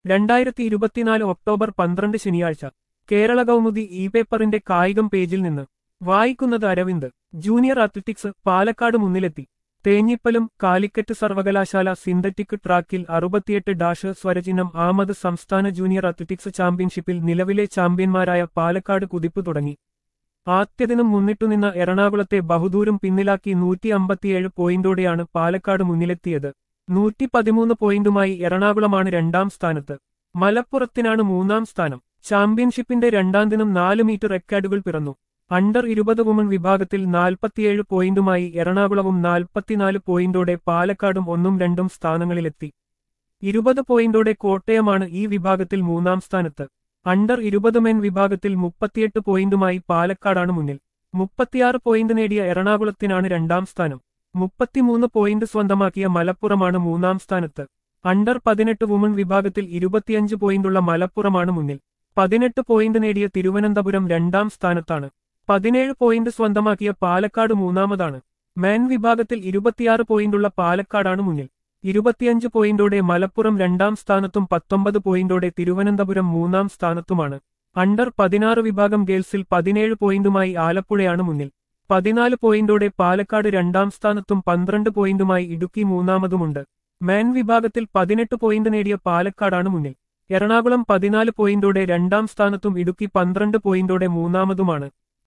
രണ്ടായിരത്തി ഇരുപത്തിനാല് ഒക്ടോബർ പന്ത്രണ്ട് ശനിയാഴ്ച കേരള കൗമുദി ഇ പേപ്പറിന്റെ കായികം പേജിൽ നിന്ന് വായിക്കുന്നത് അരവിന്ദ് ജൂനിയർ അത്ലറ്റിക്സ് പാലക്കാട് മുന്നിലെത്തി തേഞ്ഞിപ്പലും കാലിക്കറ്റ് സർവകലാശാല സിന്തറ്റിക് ട്രാക്കിൽ അറുപത്തിയെട്ട് ഡാഷ് സ്വരചിഹ്നം ആമത് സംസ്ഥാന ജൂനിയർ അത്ലറ്റിക്സ് ചാമ്പ്യൻഷിപ്പിൽ നിലവിലെ ചാമ്പ്യന്മാരായ പാലക്കാട് കുതിപ്പ് തുടങ്ങി ആദ്യദിനം മുന്നിട്ടുനിന്ന എറണാകുളത്തെ ബഹുദൂരം പിന്നിലാക്കി നൂറ്റി അമ്പത്തിയേഴ് പോയിന്റോടെയാണ് പാലക്കാട് മുന്നിലെത്തിയത് നൂറ്റി പതിമൂന്ന് പോയിന്റുമായി എറണാകുളമാണ് രണ്ടാം സ്ഥാനത്ത് മലപ്പുറത്തിനാണ് മൂന്നാം സ്ഥാനം ചാമ്പ്യൻഷിപ്പിന്റെ രണ്ടാം ദിനം നാല് മീറ്റർ റെക്കോർഡുകൾ പിറന്നു അണ്ടർ ഇരുപത് വുമൺ വിഭാഗത്തിൽ നാൽപ്പത്തിയേഴ് പോയിന്റുമായി എറണാകുളവും നാൽപ്പത്തിനാല് പോയിന്റോടെ പാലക്കാടും ഒന്നും രണ്ടും സ്ഥാനങ്ങളിലെത്തി ഇരുപത് പോയിന്റോടെ കോട്ടയമാണ് ഈ വിഭാഗത്തിൽ മൂന്നാം സ്ഥാനത്ത് അണ്ടർ ഇരുപത് മെൻ വിഭാഗത്തിൽ മുപ്പത്തിയെട്ട് പോയിന്റുമായി പാലക്കാടാണ് മുന്നിൽ മുപ്പത്തിയാറ് പോയിന്റ് നേടിയ എറണാകുളത്തിനാണ് രണ്ടാം സ്ഥാനം മുപ്പത്തിമൂന്ന് പോയിന്റ് സ്വന്തമാക്കിയ മലപ്പുറമാണ് മൂന്നാം സ്ഥാനത്ത് അണ്ടർ പതിനെട്ട് വുമൺ വിഭാഗത്തിൽ ഇരുപത്തിയഞ്ച് പോയിന്റുള്ള മലപ്പുറമാണ് മുന്നിൽ പതിനെട്ട് പോയിന്റ് നേടിയ തിരുവനന്തപുരം രണ്ടാം സ്ഥാനത്താണ് പതിനേഴ് പോയിന്റ് സ്വന്തമാക്കിയ പാലക്കാട് മൂന്നാമതാണ് മെൻ വിഭാഗത്തിൽ ഇരുപത്തിയാറ് പോയിന്റുള്ള പാലക്കാടാണ് മുന്നിൽ ഇരുപത്തിയഞ്ച് പോയിന്റോടെ മലപ്പുറം രണ്ടാം സ്ഥാനത്തും പത്തൊമ്പത് പോയിന്റോടെ തിരുവനന്തപുരം മൂന്നാം സ്ഥാനത്തുമാണ് അണ്ടർ പതിനാറ് വിഭാഗം ഗേൾസിൽ പതിനേഴ് പോയിന്റുമായി ആലപ്പുഴയാണ് മുന്നിൽ പതിനാല് പോയിന്റോടെ പാലക്കാട് രണ്ടാം സ്ഥാനത്തും പന്ത്രണ്ട് പോയിന്റുമായി ഇടുക്കി മൂന്നാമതുമുണ്ട് മെൻ വിഭാഗത്തിൽ പതിനെട്ട് പോയിന്റ് നേടിയ പാലക്കാടാണ് മുന്നിൽ എറണാകുളം പതിനാല് പോയിന്റോടെ രണ്ടാം സ്ഥാനത്തും ഇടുക്കി പന്ത്രണ്ട് പോയിന്റോടെ മൂന്നാമതുമാണ്